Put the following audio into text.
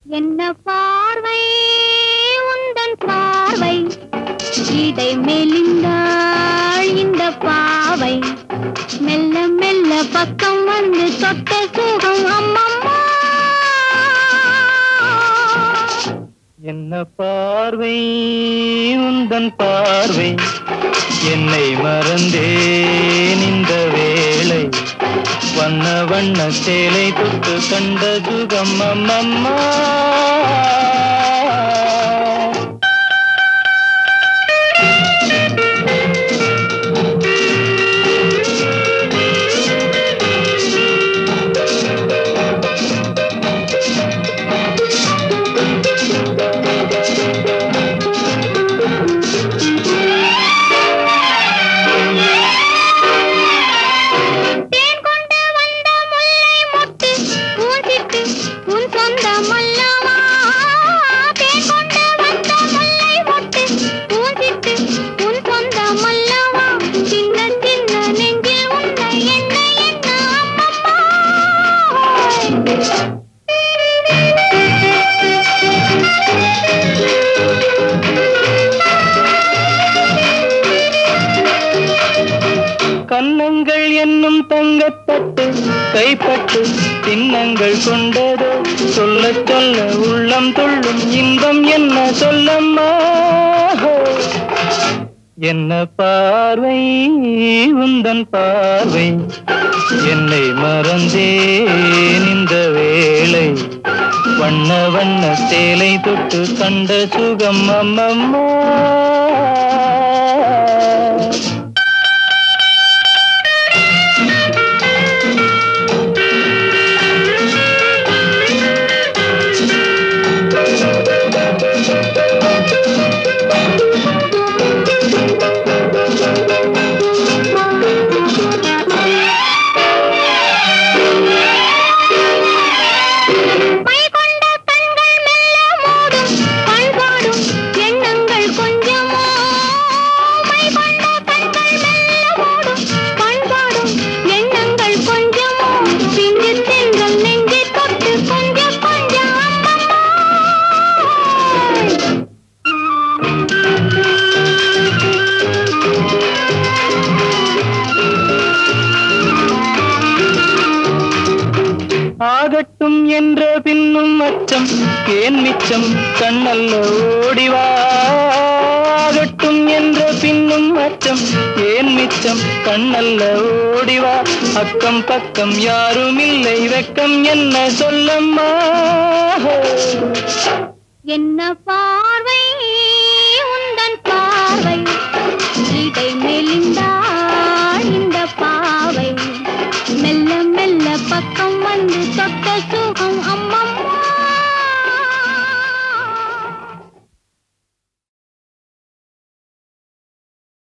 என்ன பார்வை உந்தன் பார்வை இடை மெலிந்தாள் இந்த பாவை மெல்ல மெல்ல பக்கம் வந்து தொட்ட சுகம் அம்மம்மா என்ன பார்வை உந்தன் பார்வை என்னை மறந்தேன் இந்த வேளை வண்ண வண்ண சேலை தொட்டு கண்ட சுகம் அம்மம்மா தேன் கொண்டு வந்த முல்லை மொட்டு ஊசிட்டு உன் சொந்தம் அல்லவா தேன் கொண்டு வந்த முல்லை மொட்டு ஊசிட்டு உன் சொந்தம் அல்லவா சின்ன சின்ன நெஞ்சில் உன்னை என்ன என்ன அம்மம்மா கன்னங்கள் என்னும் தங்கத்தட்டு கைப்பட்டு சின்னங்கள் கொண்டதோ சொல்ல சொல்ல உள்ளம் துள்ளும் இன்பம் என்ன சொல்லம்மா என்ன பார்வை உந்தன் பார்வை என்னை மறந்தேன் இந்த வேளை வண்ண வண்ண சேலை தொட்டு கண்ட சுகம் அம்மம்மா மை கொண்ட கண்கள் மெல்ல மூடும் பண்பாடும் எண்ணங்கள் கொஞ்சமோ மை கொண்ட கண்கள் மெல்ல மூடும் பண்பாடும் எண்ணங்கள் கொஞ்சமோ பிஞ்சு தென்றல் நெஞ்சை தொட்டு கொஞ்சம் கொஞ்சம் அம்மம்மா ஆகட்டும் என்ற பின்னும் அச்சம் ஏன் மிச்சம் கண்ணல்ல ஓடிவா ஆகட்டும் என்ற பின்னும் அச்சம் ஏன் மிச்சம் கண்ணல்ல ஓடிவா அக்கம் பக்கம் யாரும் இல்லை வெக்கம் என்ன சொல்லம்மா என்ன பார்வை உந்தன் பார்வை இடை மெலிந்தாள் இந்த பாவை மெல்ல மெல்ல பக்கம் வந்து தொட்ட சுகம்